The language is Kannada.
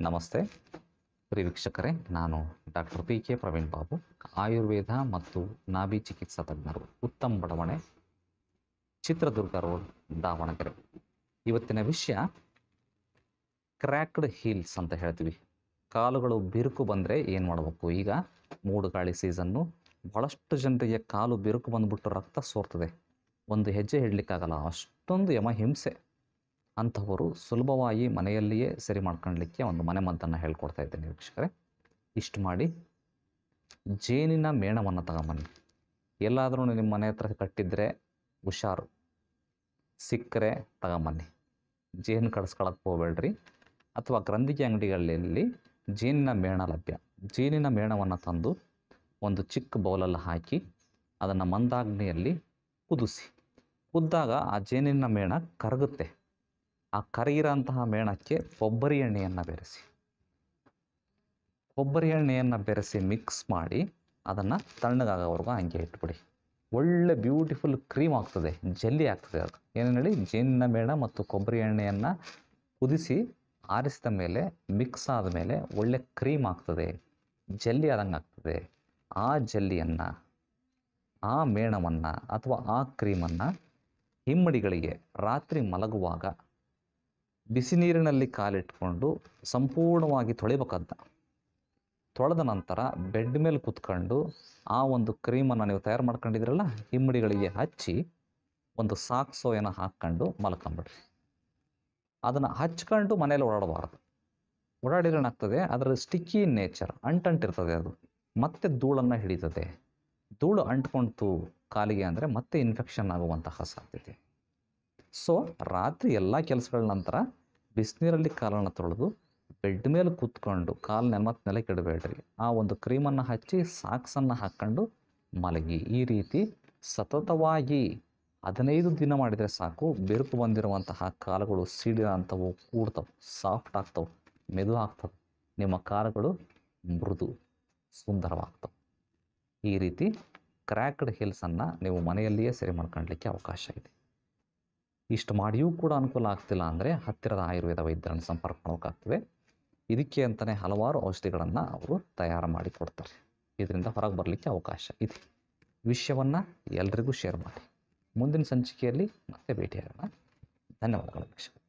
ನಮಸ್ತೆ ಪ್ರಿಯ ವೀಕ್ಷಕರೇ ನಾನು doctor P K Praveen Babu Ayurveda ಮತ್ತು ನಾಭಿ ಚಿಕಿತ್ಸಾ ತಜ್ಞರು ಉತ್ತಮ್ ಬಡಾವಣೆ ಚಿತ್ರದುರ್ಗ ರೋಡ್ ದಾವಣಗೆರೆ ಇವತ್ತಿನ ವಿಷಯ ಕ್ರ್ಯಾಕ್ಡ್ ಹೀಲ್ಸ್ ಅಂತ ಹೇಳ್ತೀವಿ ಕಾಲುಗಳು ಬಿರುಕು ಬಂದರೆ ಏನು ಮಾಡಬೇಕು ಈಗ ಮೂಡು ಗಾಳಿ ಸೀಸನ್ನು ಭಾಳಷ್ಟು ಜನರಿಗೆ ಕಾಲು ಬಿರುಕು ಬಂದುಬಿಟ್ಟು ರಕ್ತ ಸೋರ್ತದೆ ಒಂದು ಹೆಜ್ಜೆ ಇಡಲಿಕ್ಕಾಗಲ್ಲ ಅಷ್ಟೊಂದು ಯಮ ಹಿಂಸೆ ಅಂಥವರು ಸುಲಭವಾಗಿ ಮನೆಯಲ್ಲಿಯೇ ಸರಿ ಮಾಡ್ಕೊಳ್ಳಿಕ್ಕೆ ಒಂದು ಮನೆ ಮದ್ದನ್ನು ಹೇಳ್ಕೊಡ್ತಾ ಇದ್ದೇನೆ ವೀಕ್ಷಕರೇ ಇಷ್ಟು ಮಾಡಿ ಜೇನಿನ ಮೇಣವನ್ನು ತಗೊಂಬನ್ನಿ ಎಲ್ಲಾದರೂ ನಿಮ್ಮ ಮನೆ ಹತ್ರ ಕಟ್ಟಿದ್ರೆ ಹುಷಾರು ಸಿಕ್ಕರೆ ತಗೊಂಬನ್ನಿ ಜೇನು ಕಡಿಸ್ಕೊಳಕ್ಕೆ ಹೋಗ್ಬೇಡ್ರಿ ಅಥವಾ ಗ್ರಂಥಿಗೆ ಅಂಗಡಿಗಳಲ್ಲಿ ಜೇನಿನ ಮೇಣ ಲಭ್ಯ ಜೇನಿನ ಮೇಣವನ್ನು ತಂದು ಒಂದು ಚಿಕ್ಕ ಬೌಲಲ್ಲಿ ಹಾಕಿ ಅದನ್ನು ಮಂದಾಗ್ನಿಯಲ್ಲಿ ಕುದಿಸಿ ಕುದ್ದಾಗ ಆ ಜೇನಿನ ಮೇಣ ಕರಗುತ್ತೆ ಆ ಕರಗಿರೋಂತಹ ಮೇಣಕ್ಕೆ ಕೊಬ್ಬರಿ ಎಣ್ಣೆಯನ್ನು ಬೆರೆಸಿ ಕೊಬ್ಬರಿ ಎಣ್ಣೆಯನ್ನು ಬೆರೆಸಿ ಮಿಕ್ಸ್ ಮಾಡಿ ಅದನ್ನು ತಣ್ಣಗಾಗೋವರೆಗೂ ಹಂಗೆ ಇಟ್ಬಿಡಿ ಒಳ್ಳೆ ಬ್ಯೂಟಿಫುಲ್ ಕ್ರೀಮ್ ಆಗ್ತದೆ ಜಲ್ಲಿ ಆಗ್ತದೆ ಅದು ಏನೇನು ಹೇಳಿ ಜೇನಿನ ಮೇಣ ಮತ್ತು ಕೊಬ್ಬರಿ ಎಣ್ಣೆಯನ್ನು ಕುದಿಸಿ ಆರಿಸಿದ ಮೇಲೆ ಮಿಕ್ಸ್ ಆದ ಮೇಲೆ ಒಳ್ಳೆ ಕ್ರೀಮ್ ಆಗ್ತದೆ ಜಲ್ಲಿ ಆದಂಗೆ ಆಗ್ತದೆ ಆ ಜಲ್ಲಿಯನ್ನು ಆ ಮೇಣವನ್ನು ಅಥವಾ ಆ ಕ್ರೀಮನ್ನು ಹಿಮ್ಮಡಿಗಳಿಗೆ ರಾತ್ರಿ ಮಲಗುವಾಗ ಬಿಸಿ ನೀರಿನಲ್ಲಿ ಕಾಲಿಟ್ಕೊಂಡು ಸಂಪೂರ್ಣವಾಗಿ ತೊಳಿಬೇಕದ್ನ ತೊಳೆದ ನಂತರ ಬೆಡ್ ಮೇಲೆ ಕೂತ್ಕೊಂಡು ಆ ಒಂದು ಕ್ರೀಮನ್ನು ನೀವು ತಯಾರು ಮಾಡ್ಕೊಂಡಿದ್ರಲ್ಲ ಹಿಮ್ಮಡಿಗಳಿಗೆ ಹಚ್ಚಿ ಒಂದು ಸಾಕ್ಸೋ ಏನೋ ಹಾಕ್ಕೊಂಡು ಮಲ್ಕೊಂಬಿಡ್ರಿ ಅದನ್ನು ಹಚ್ಕೊಂಡು ಮನೇಲಿ ಓಡಾಡಬಾರ್ದು ಓಡಾಡಿದ್ರೆ ಏನಾಗ್ತದೆ ಅದರ ಸ್ಟಿಕ್ಕಿ ನೇಚರ್ ಅಂಟಂಟಿರ್ತದೆ ಅದು ಮತ್ತೆ ಧೂಳನ್ನು ಹಿಡಿತದೆ ಧೂಳು ಅಂಟ್ಕೊಂತು ಕಾಲಿಗೆ ಅಂದರೆ ಮತ್ತೆ ಇನ್ಫೆಕ್ಷನ್ ಆಗುವಂತಹ ಸಾಧ್ಯತೆ ಸೊ ರಾತ್ರಿ ಎಲ್ಲ ಕೆಲಸಗಳ ನಂತರ ಬಿಸಿನೀರಲ್ಲಿ ಕಾಲನ್ನು ತೊಳೆದು ಬೆಡ್ ಮೇಲೆ ಕೂತ್ಕೊಂಡು ಕಾಲು ನೆಮ್ಮತ್ತು ನೆಲಕ್ಕೆ ಇಡಬೇಡ್ರಿ ಆ ಒಂದು ಕ್ರೀಮನ್ನು ಹಚ್ಚಿ ಸಾಕ್ಸನ್ನು ಹಾಕ್ಕೊಂಡು ಮಲಗಿ ಈ ರೀತಿ ಸತತವಾಗಿ ಹದಿನೈದು ದಿನ ಮಾಡಿದರೆ ಸಾಕು ಬಿರುಕು ಬಂದಿರುವಂತಹ ಕಾಲುಗಳು ಸಿಡಿರೋಂಥವು ಕೂಡ್ತವೆ ಸಾಫ್ಟ್ ಆಗ್ತವೆ ಮೆದು ಆಗ್ತವೆ ನಿಮ್ಮ ಕಾಲುಗಳು ಮೃದು ಸುಂದರವಾಗ್ತವೆ ಈ ರೀತಿ ಕ್ರ್ಯಾಕ್ಡ್ ಹಿಲ್ಸನ್ನು ನೀವು ಮನೆಯಲ್ಲಿಯೇ ಸರಿ ಮಾಡ್ಕೊಳ್ಳಲಿಕ್ಕೆ ಅವಕಾಶ ಇದೆ ಇಷ್ಟು ಮಾಡಿಯೂ ಕೂಡ ಅನುಕೂಲ ಆಗ್ತಿಲ್ಲ ಅಂದರೆ ಹತ್ತಿರದ ಆಯುರ್ವೇದ ವೈದ್ಯರನ್ನು ಸಂಪರ್ಕ ಮಾಡೋಕ್ಕಾಗ್ತದೆ ಇದಕ್ಕೆ ಅಂತಲೇ ಹಲವಾರು ಔಷಧಿಗಳನ್ನು ಅವರು ತಯಾರು ಮಾಡಿ ಕೊಡ್ತಾರೆ ಇದರಿಂದ ಹೊರಗೆ ಬರಲಿಕ್ಕೆ ಅವಕಾಶ ಇದೆ ವಿಷಯವನ್ನು ಎಲ್ರಿಗೂ ಶೇರ್ ಮಾಡಿ ಮುಂದಿನ ಸಂಚಿಕೆಯಲ್ಲಿ ಮತ್ತೆ ಭೇಟಿಯಾಗೋಣ ಧನ್ಯವಾದಗಳು ವೀಕ್ಷಕರೇ